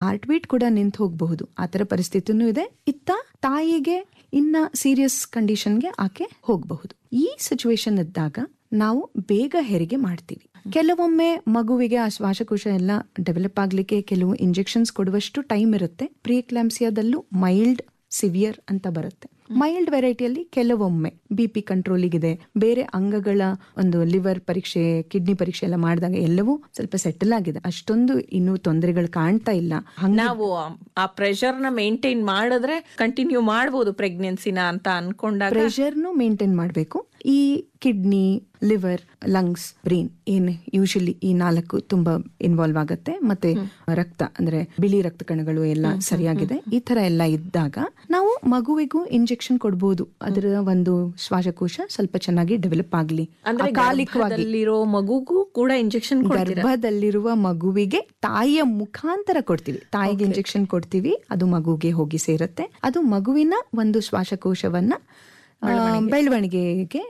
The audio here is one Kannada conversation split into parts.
ಹಾರ್ಟ್ ಬೀಟ್ ಕೂಡ ನಿಂತು ಹೋಗಬಹುದು ಆ ಥರ ಪರಿಸ್ಥಿತಿನೂ ಇದೆ ಇತ್ತ ತಾಯಿಗೆ ಇನ್ನ ಸೀರಿಯಸ್ ಕಂಡೀಷನ್ಗೆ ಆಕೆ ಹೋಗಬಹುದು ಈ ಸಿಚುವೇಶನ್ ಇದ್ದಾಗ ನಾವು ಬೇಗ ಹೆರಿಗೆ ಮಾಡ್ತೀವಿ ಕೆಲವೊಮ್ಮೆ ಮಗುವಿಗೆ ಆ ಶ್ವಾಸಕೋಶ ಎಲ್ಲ ಡೆವಲಪ್ ಆಗ್ಲಿಕ್ಕೆ ಕೆಲವು ಇಂಜೆಕ್ಷನ್ಸ್ ಕೊಡುವಷ್ಟು ಟೈಮ್ ಇರುತ್ತೆ ಪ್ರಿಯಕ್ಲಾಂಸಿಯಾದಲ್ಲೂ ಮೈಲ್ಡ್ ಸಿವಿಯರ್ ಅಂತ ಬರುತ್ತೆ ಮೈಲ್ಡ್ ವೆರೈಟಿಯಲ್ಲಿ ಕೆಲವೊಮ್ಮೆ ಬಿ ಪಿ ಕಂಟ್ರೋಲಿಗಿದೆ ಬೇರೆ ಅಂಗಗಳ ಒಂದು ಲಿವರ್ ಪರೀಕ್ಷೆ ಕಿಡ್ನಿ ಪರೀಕ್ಷೆ ಎಲ್ಲ ಮಾಡಿದಾಗ ಎಲ್ಲವೂ ಸ್ವಲ್ಪ ಸೆಟಲ್ ಆಗಿದೆ ಅಷ್ಟೊಂದು ಇನ್ನೂ ತೊಂದರೆಗಳು ಕಾಣ್ತಾ ಇಲ್ಲ ಹಂಗ ನಾವು ಆ ಪ್ರೆಷರ್ ನ ಮೇಂಟೈನ್ ಮಾಡಿದ್ರೆ ಕಂಟಿನ್ಯೂ ಮಾಡಬಹುದು ಪ್ರೆಗ್ನೆನ್ಸಿನ ಅಂತ ಅನ್ಕೊಂಡಾಗ ಪ್ರೆಷರ್ನು ಮೇಂಟೈನ್ ಮಾಡಬೇಕು ಈ ಕಿಡ್ನಿ ಲಿವರ್ ಲಂಗ್ಸ್ ಬ್ರೈನ್ ಏನ್ ಯೂಶಲಿ ಈ ನಾಲ್ಕು ತುಂಬಾ ಇನ್ವಾಲ್ವ್ ಆಗುತ್ತೆ ಮತ್ತೆ ರಕ್ತ ಅಂದ್ರೆ ಬಿಳಿ ರಕ್ತ ಕಣಗಳು ಎಲ್ಲ ಸರಿಯಾಗಿದೆ ಈ ತರ ಎಲ್ಲ ಇದ್ದಾಗ ನಾವು ಮಗುವಿಗೂ ಇಂಜೆಕ್ಷನ್ ಕೊಡ್ಬೋದು ಅದರ ಒಂದು ಶ್ವಾಸಕೋಶ ಸ್ವಲ್ಪ ಚೆನ್ನಾಗಿ ಡೆವಲಪ್ ಆಗ್ಲಿ ಅಂದ್ರೆ ಅಕಾಲಿಕವಾಗಿ ಗರ್ಭದಲ್ಲಿರೋ ಮಗುಗೂ ಕೂಡ ಇಂಜೆಕ್ಷನ್ ಗರ್ಭದಲ್ಲಿರುವ ಮಗುವಿಗೆ ತಾಯಿಯ ಮುಖಾಂತರ ಕೊಡ್ತೀವಿ ತಾಯಿಗೆ ಇಂಜೆಕ್ಷನ್ ಕೊಡ್ತೀವಿ ಅದು ಮಗುಗೆ ಹೋಗಿ ಸೇರುತ್ತೆ ಅದು ಮಗುವಿನ ಒಂದು ಶ್ವಾಸಕೋಶವನ್ನ ಆ, ಬೆಳವಣಿಗೆಗೆ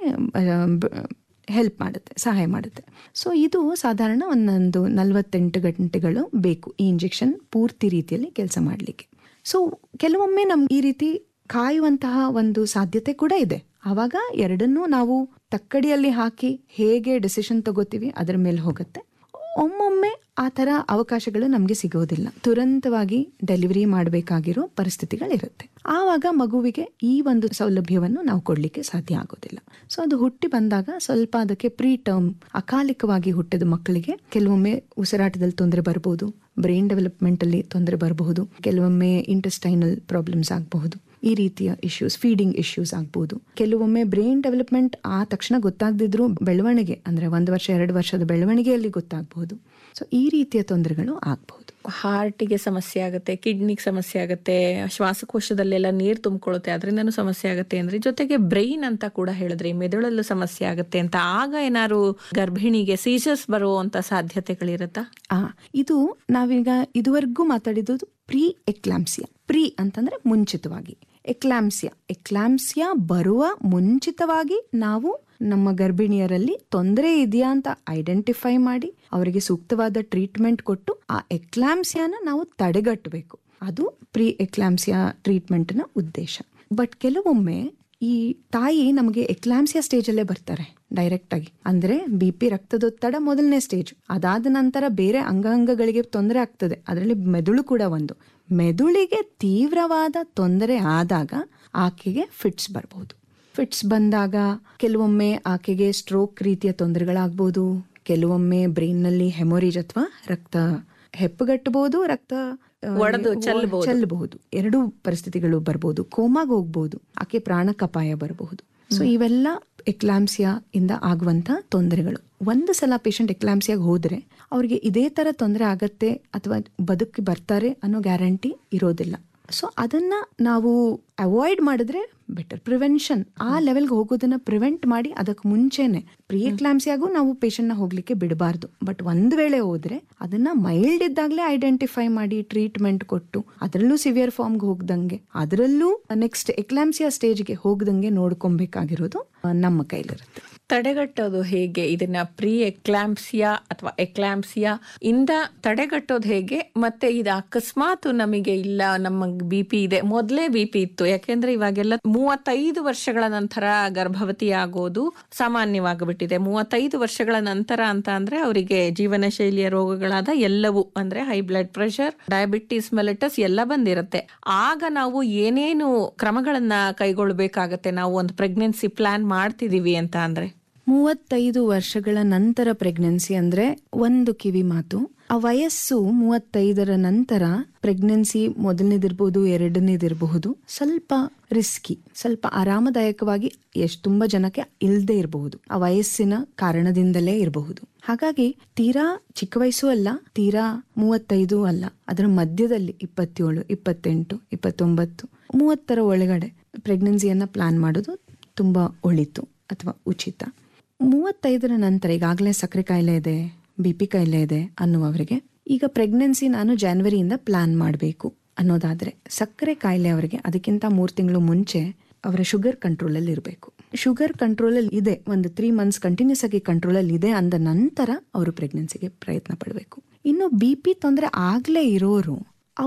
ಹೆಲ್ಪ್ ಮಾಡುತ್ತೆ ಸಹಾಯ ಮಾಡುತ್ತೆ ಸೊ ಇದು ಸಾಧಾರಣ ಒಂದೊಂದು ನಲವತ್ತೆಂಟು ಗಂಟೆಗಳು ಬೇಕು ಈ ಇಂಜೆಕ್ಷನ್ ಪೂರ್ತಿ ರೀತಿಯಲ್ಲಿ ಕೆಲಸ ಮಾಡಲಿಕ್ಕೆ ಸೊ ಕೆಲವೊಮ್ಮೆ ನಮ್ಗೆ ಈ ರೀತಿ ಕಾಯುವಂತಹ ಒಂದು ಸಾಧ್ಯತೆ ಕೂಡ ಇದೆ ಆವಾಗ ಎರಡನ್ನೂ ನಾವು ತಕ್ಕಡಿಯಲ್ಲಿ ಹಾಕಿ ಹೇಗೆ ಡಿಸಿಷನ್ ತಗೋತೀವಿ ಅದರ ಮೇಲೆ ಹೋಗುತ್ತೆ ಒಮ್ಮೊಮ್ಮೆ ಆ ಥರ ಅವಕಾಶಗಳು ನಮಗೆ ಸಿಗೋದಿಲ್ಲ ತುರಂತವಾಗಿ ಡೆಲಿವರಿ ಮಾಡಬೇಕಾಗಿರೋ ಪರಿಸ್ಥಿತಿಗಳಿರುತ್ತೆ ಆವಾಗ ಮಗುವಿಗೆ ಈ ಒಂದು ಸೌಲಭ್ಯವನ್ನು ನಾವು ಕೊಡಲಿಕ್ಕೆ ಸಾಧ್ಯ ಆಗೋದಿಲ್ಲ ಸೊ ಅದು ಹುಟ್ಟಿ ಬಂದಾಗ ಸ್ವಲ್ಪ ಅದಕ್ಕೆ ಪ್ರೀ ಟರ್ಮ್ ಅಕಾಲಿಕವಾಗಿ ಹುಟ್ಟಿದ ಮಕ್ಕಳಿಗೆ ಕೆಲವೊಮ್ಮೆ ಉಸಿರಾಟದಲ್ಲಿ ತೊಂದರೆ ಬರಬಹುದು ಬ್ರೈನ್ ಡೆವಲಪ್ಮೆಂಟ್ ಅಲ್ಲಿ ತೊಂದರೆ ಬರಬಹುದು ಕೆಲವೊಮ್ಮೆ ಇಂಟೆಸ್ಟೈನಲ್ ಪ್ರಾಬ್ಲಮ್ಸ್ ಆಗಬಹುದು ಈ ರೀತಿಯ ಇಶ್ಯೂಸ್ ಫೀಡಿಂಗ್ ಇಶ್ಯೂಸ್ ಆಗ್ಬೋದು ಕೆಲವೊಮ್ಮೆ ಬ್ರೈನ್ ಡೆವಲಪ್ಮೆಂಟ್ ಆ ತಕ್ಷಣ ಗೊತ್ತಾಗದಿದ್ರು ಬೆಳವಣಿಗೆ ಅಂದ್ರೆ ಒಂದು ವರ್ಷ ಎರಡು ವರ್ಷದ ಬೆಳವಣಿಗೆಯಲ್ಲಿ ಗೊತ್ತಾಗಬಹುದು ಸೊ ಈ ರೀತಿಯ ತೊಂದರೆಗಳು ಆಗಬಹುದು ಹಾರ್ಟಿಗೆ ಸಮಸ್ಯೆ ಆಗುತ್ತೆ ಕಿಡ್ನಿಗೆ ಸಮಸ್ಯೆ ಆಗುತ್ತೆ ಶ್ವಾಸಕೋಶದಲ್ಲೆಲ್ಲ ನೀರು ತುಂಬಿಕೊಳ್ಳುತ್ತೆ ಅದರಿಂದನೂ ಸಮಸ್ಯೆ ಆಗುತ್ತೆ ಅಂದ್ರೆ ಜೊತೆಗೆ ಬ್ರೈನ್ ಅಂತ ಕೂಡ ಹೇಳಿದ್ರಿ ಮೆದುಳಲ್ಲೂ ಸಮಸ್ಯೆ ಆಗುತ್ತೆ ಅಂತ ಆಗ ಏನಾದ್ರು ಗರ್ಭಿಣಿಗೆ ಸೀಸರ್ಸ್ ಬರುವಂತ ಸಾಧ್ಯತೆಗಳಿರುತ್ತಾ ಆ ಇದು ನಾವೀಗ ಇದುವರೆಗೂ ಮಾತಾಡಿದ್ದು ಪ್ರೀ ಎಕ್ಲಾಂಸಿಯಾ ಪ್ರೀ ಅಂತಂದ್ರೆ ಮುಂಚಿತವಾಗಿ ಎಕ್ಲಾಂಸಿಯಾ ಎಕ್ಲಾಂಸಿಯಾ ಬರುವ ಮುಂಚಿತವಾಗಿ ನಾವು ನಮ್ಮ ಗರ್ಭಿಣಿಯರಲ್ಲಿ ತೊಂದರೆ ಇದೆಯಾ ಅಂತ ಐಡೆಂಟಿಫೈ ಮಾಡಿ ಅವರಿಗೆ ಸೂಕ್ತವಾದ ಟ್ರೀಟ್ಮೆಂಟ್ ಕೊಟ್ಟು ಆ ಎಕ್ಲಾಂಸಿಯಾನ ನಾವು ತಡೆಗಟ್ಟಬೇಕು ಅದು ಪ್ರೀ ಎಕ್ಲಾಂಸಿಯಾ ಟ್ರೀಟ್ಮೆಂಟ್ನ ಉದ್ದೇಶ ಬಟ್ ಕೆಲವೊಮ್ಮೆ ಈ ತಾಯಿ ನಮಗೆ ಎಕ್ಲಾಂಸಿಯಾ ಸ್ಟೇಜ್ ಅಲ್ಲೇ ಬರ್ತಾರೆ ಡೈರೆಕ್ಟ್ ಆಗಿ ಅಂದ್ರೆ ಬಿ ಪಿ ರಕ್ತದೊತ್ತಡ ಮೊದಲನೇ ಸ್ಟೇಜ್ ಅದಾದ ನಂತರ ಬೇರೆ ಅಂಗಾಂಗಗಳಿಗೆ ತೊಂದರೆ ಆಗ್ತದೆ ಅದರಲ್ಲಿ ಮೆದುಳು ಕೂಡ ಒಂದು ಮೆದುಳಿಗೆ ತೀವ್ರವಾದ ತೊಂದರೆ ಆದಾಗ ಆಕೆಗೆ ಫಿಟ್ಸ್ ಬರಬಹುದು ಫಿಟ್ಸ್ ಬಂದಾಗ ಕೆಲವೊಮ್ಮೆ ಆಕೆಗೆ ಸ್ಟ್ರೋಕ್ ರೀತಿಯ ತೊಂದರೆಗಳಾಗ್ಬೋದು ಕೆಲವೊಮ್ಮೆ ಬ್ರೈನ್ ನಲ್ಲಿ ಹೆಮೊರೇಜ್ ಅಥವಾ ರಕ್ತ ಹೆಪ್ಪುಗಟ್ಟಬಹುದು ರಕ್ತ ಆ, ಒಡೆದು ಚೆಲ್ಲಬಹುದು. ಚೆಲ್ಲಬಹುದು ಎರಡೂ ಪರಿಸ್ಥಿತಿಗಳು ಬರ್ಬೋದು ಕೋಮಾಗ ಹೋಗ್ಬೋದು ಆಕೆ ಪ್ರಾಣಕ್ಕಪಾಯ ಬರಬಹುದು ಸೊ ಇವೆಲ್ಲ ಎಕ್ಲಾಂಸಿಯಾ ಇಂದ ಆಗುವಂತ ತೊಂದರೆಗಳು ಒಂದು ಸಲ ಪೇಷಂಟ್ ಎಕ್ಲಾಂಸಿಯಾಗ ಹೋದ್ರೆ ಅವ್ರಿಗೆ ಇದೇ ತರ ತೊಂದರೆ ಆಗತ್ತೆ ಅಥವಾ ಬದುಕಿ ಬರ್ತಾರೆ ಅನ್ನೋ ಗ್ಯಾರಂಟಿ ಇರೋದಿಲ್ಲ ಸೊ ಅದನ್ನ ನಾವು ಅವಾಯ್ಡ್ ಮಾಡಿದ್ರೆ ಬೆಟರ್ ಪ್ರಿವೆನ್ಷನ್ ಆ ಲೆವೆಲ್ಗೆ ಹೋಗೋದನ್ನ ಪ್ರಿವೆಂಟ್ ಮಾಡಿ ಅದಕ್ಕೆ ಮುಂಚೆನೆ ಪ್ರೀ ಎಕ್ಲಾಂಸಿಯಾಗೂ ನಾವು ಪೇಷಂಟ್ನ ಹೋಗ್ಲಿಕ್ಕೆ ಬಿಡಬಾರ್ದು ಬಟ್ ಒಂದ್ ವೇಳೆ ಹೋದ್ರೆ ಅದನ್ನ ಮೈಲ್ಡ್ ಇದ್ದಾಗಲೇ ಐಡೆಂಟಿಫೈ ಮಾಡಿ ಟ್ರೀಟ್ಮೆಂಟ್ ಕೊಟ್ಟು ಅದರಲ್ಲೂ ಸಿವಿಯರ್ ಫಾರ್ಮ್ಗೆ ಹೋಗ್ದಂಗೆ ಅದರಲ್ಲೂ ನೆಕ್ಸ್ಟ್ ಎಕ್ಲಾಂಸಿಯಾ ಸ್ಟೇಜ್ಗೆ ಹೋಗ್ದಂಗೆ ನೋಡ್ಕೊಬೇಕಾಗಿರೋದು ಆ, ನಮ್ಮ ಕೈಲಿರುತ್ತೆ ತಡೆಗಟ್ಟೋದು ಹೇಗೆ ಇದನ್ನ ಪ್ರೀ ಎಕ್ಲಾಂಪ್ಸಿಯಾ ಅಥವಾ ಎಕ್ಲಾಂಪ್ಸಿಯಾ ಇಂದ ತಡೆಗಟ್ಟೋದು ಹೇಗೆ ಮತ್ತೆ ಇದು ಅಕಸ್ಮಾತ್ ನಮಗೆ ಇಲ್ಲ ನಮ್ಮ ಬಿ ಪಿ ಇದೆ ಮೊದಲೇ ಬಿ ಪಿ ಇತ್ತು ಯಾಕೆಂದ್ರೆ ಇವಾಗೆಲ್ಲ ಮೂವತ್ತೈದು ವರ್ಷಗಳ ನಂತರ ಗರ್ಭವತಿ ಆಗೋದು ಸಾಮಾನ್ಯವಾಗಿಬಿಟ್ಟಿದೆ ಮೂವತ್ತೈದು ವರ್ಷಗಳ ನಂತರ ಅಂತ ಅಂದ್ರೆ ಅವರಿಗೆ ಜೀವನ ಶೈಲಿಯ ರೋಗಗಳಾದ ಎಲ್ಲವೂ ಅಂದ್ರೆ high blood pressure diabetes mellitus ಎಲ್ಲ ಬಂದಿರುತ್ತೆ ಆಗ ನಾವು ಏನೇನು ಕ್ರಮಗಳನ್ನ ಕೈಗೊಳ್ಬೇಕಾಗತ್ತೆ ನಾವು ಒಂದು ಪ್ರೆಗ್ನೆನ್ಸಿ ಪ್ಲಾನ್ ಮಾಡ್ತಿದೀವಿ ಅಂತ ಅಂದ್ರೆ ಮೂವತ್ತೈದು ವರ್ಷಗಳ ನಂತರ ಪ್ರೆಗ್ನೆನ್ಸಿ ಅಂದ್ರೆ ಒಂದು ಕಿವಿ ಮಾತು ಆ ವಯಸ್ಸು ಮೂವತ್ತೈದರ ನಂತರ ಪ್ರೆಗ್ನೆನ್ಸಿ ಮೊದಲನೇದಿರ್ಬೋದು ಎರಡನೇದಿರಬಹುದು ಸ್ವಲ್ಪ ರಿಸ್ಕಿ ಸ್ವಲ್ಪ ಆರಾಮದಾಯಕವಾಗಿ ಎಷ್ಟು ತುಂಬಾ ಜನಕ್ಕೆ ಇಲ್ಲದೆ ಇರಬಹುದು ಆ ವಯಸ್ಸಿನ ಕಾರಣದಿಂದಲೇ ಇರಬಹುದು ಹಾಗಾಗಿ ತೀರಾ ಚಿಕ್ಕ ವಯಸ್ಸು ಅಲ್ಲ ತೀರಾ ಮೂವತ್ತೈದು ಅಲ್ಲ ಅದರ ಮಧ್ಯದಲ್ಲಿ ಇಪ್ಪತ್ತೇಳು ಇಪ್ಪತ್ತೆಂಟು ಇಪ್ಪತ್ತೊಂಬತ್ತು ಮೂವತ್ತರ ಒಳಗಡೆ ಪ್ರೆಗ್ನೆನ್ಸಿಯನ್ನ ಪ್ಲಾನ್ ಮಾಡೋದು ತುಂಬಾ ಒಳಿತು ಅಥವಾ ಉಚಿತ ಮೂವತ್ತೈದರ ನಂತರ ಈಗಾಗಲೇ ಸಕ್ಕರೆ ಕಾಯಿಲೆ ಇದೆ ಬಿ ಪಿ ಕಾಯಿಲೆ ಇದೆ ಅನ್ನುವವರಿಗೆ ಈಗ ಪ್ರೆಗ್ನೆನ್ಸಿ ನಾನು ಜಾನ್ವರಿಯಿಂದ ಪ್ಲಾನ್ ಮಾಡಬೇಕು ಅನ್ನೋದಾದ್ರೆ ಸಕ್ಕರೆ ಕಾಯಿಲೆ ಅವರಿಗೆ ಅದಕ್ಕಿಂತ ಮೂರು ತಿಂಗಳು ಮುಂಚೆ ಅವರ ಶುಗರ್ ಕಂಟ್ರೋಲಲ್ಲಿ ಇರಬೇಕು ಶುಗರ್ ಕಂಟ್ರೋಲಲ್ಲಿ ಇದೆ ಒಂದು ತ್ರೀ ಮಂತ್ಸ್ ಕಂಟಿನ್ಯೂಸ್ ಆಗಿ ಕಂಟ್ರೋಲಲ್ಲಿ ಇದೆ ಅಂದ ನಂತರ ಅವರು ಪ್ರೆಗ್ನೆನ್ಸಿಗೆ ಪ್ರಯತ್ನ ಪಡಬೇಕು ಇನ್ನು ಬಿ ಪಿ ತೊಂದರೆ ಆಗ್ಲೇ ಇರೋರು